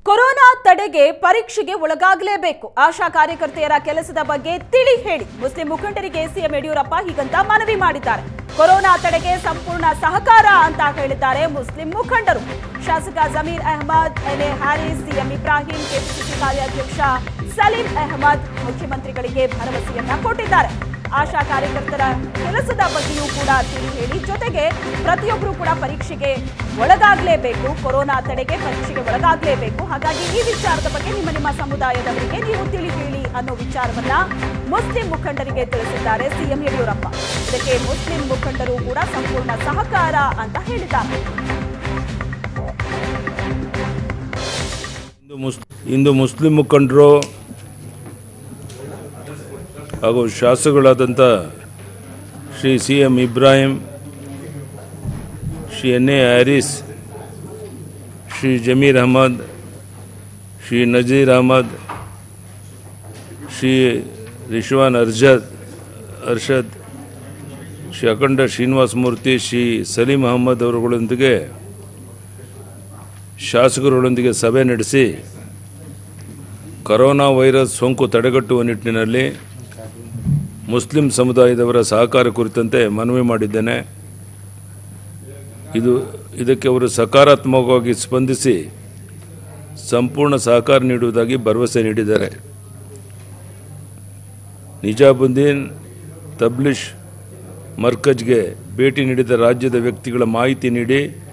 corona ತಡೆಗೆ ಪರೀಕ್ಷೆಗೆ ಒಳಗಾಗಲೇಬೇಕು ಆಶಾ ಕಾರ್ಯಕರ್ತೆಯರ ಕೆಲಸದ ಬಗ್ಗೆ ತಿಳಿ ಹೇಳಿ ಮುಸ್ಲಿಂ ಮುಖಂಡರಿಗೆ ಸಿಎಂ ಯಡಿಯೂರಪ್ಪ ಹೀಗಂತ ಮನವಿ ಮಾಡಿದ್ದಾರೆ ಕೊರೋನಾ ತಡೆಗೆ ಸಂಪೂರ್ಣ ಸಹಕಾರ ಅಂತ ಹೇಳಿದ್ದಾರೆ ಮುಸ್ಲಿಂ ಮುಖಂಡರು ಶಾಸಕ Zameer Ahmed N A Haris C M Ibrahim KPCC ಕಾರ್ಯಾಧ್ಯಕ್ಷ ಸಲೀಂ ಅಹಮದ್ ಮುಖ್ಯಮಂತ್ರಿಗಳಿಗೆ ಭರವಸೆಯನ್ನ ಕೊಟ್ಟಿದ್ದಾರೆ ಆಶಾ ಕಾರ್ಯಕರ್ತರ ಕೆಲಸದ ಬಗ್ಗೆಯೂ ಕೂಡ ತಿಳಿ ಹೇಳಿ ಜೊತೆಗೆ ಪ್ರತಿಯೊಬ್ಬರು ಕೂಡ ಪರೀಕ್ಷೆಗೆ ಒಳಗಾಗಲೇಬೇಕು ಕೊರೋನಾ ತಡೆಗೆ ಪರೀಕ್ಷೆಗೆ ಒಳಗಾಗಲೇಬೇಕು ಹಾಗಾಗಿ ಈ ವಿಚಾರದ ಬಗ್ಗೆ ನಿಮ್ಮ ನಿಮ್ಮ ಸಮುದಾಯದವರಿಗೆ ನೀವು ತಿಳಿ ಹೇಳಿ ಅನ್ನೋ ವಿಚಾರವನ್ನ ಮುಸ್ಲಿಂ ಮುಖಂಡರಿಗೆ ತಿಳಿಸಿದ್ದಾರೆ ಸಿಎಂ ಯಡಿಯೂರಪ್ಪ ಇದಕ್ಕೆ ಮುಸ್ಲಿಂ ಮುಖಂಡರು ಕೂಡ ಸಂಪೂರ್ಣ ಸಹಕಾರ ಅಂತ ಹೇಳಿದ್ದಾರೆ ಇಂದು ಮುಸ್ ಇಂದು ಮುಸ್ಲಿಂ ಮುಖಂಡರು ಹಾಗೂ ಶಾಸಕಗಳಾದಂಥ Shri C M Ibrahim Shri N A Haris Shri Zameer Ahmed Shri Nazeer Ahmed Shri Rizwan Arshad Arshad Shri Akhanda Srinivasa ಮೂರ್ತಿ ಶ್ರೀ ಸಲೀಂ ಅಹಮದ್ ಅವರುಗಳೊಂದಿಗೆ ಶಾಸಕರುಗಳೊಂದಿಗೆ ಸಭೆ ನಡೆಸಿ ಕರೋನಾ ವೈರಸ್ ಸೋಂಕು ತಡೆಗಟ್ಟುವ ನಿಟ್ಟಿನಲ್ಲಿ ಮುಸ್ಲಿಂ ಸಮುದಾಯದವರ ಸಹಕಾರ ಕುರಿತಂತೆ ಮನವಿ ಮಾಡಿದ್ದೇನೆ ಇದು ಇದಕ್ಕೆ ಅವರು ಸಕಾರಾತ್ಮಕವಾಗಿ ಸ್ಪಂದಿಸಿ ಸಂಪೂರ್ಣ ಸಹಕಾರ ನೀಡುವುದಾಗಿ ಭರವಸೆ ನೀಡಿದ್ದಾರೆ ನಿಜಾಬುದ್ದೀನ್ ತಬ್ಲಿಷ್ ಮರ್ಕಜ್ಗೆ ಭೇಟಿ ನೀಡಿದ ರಾಜ್ಯದ ವ್ಯಕ್ತಿಗಳ ಮಾಹಿತಿ ನೀಡಿ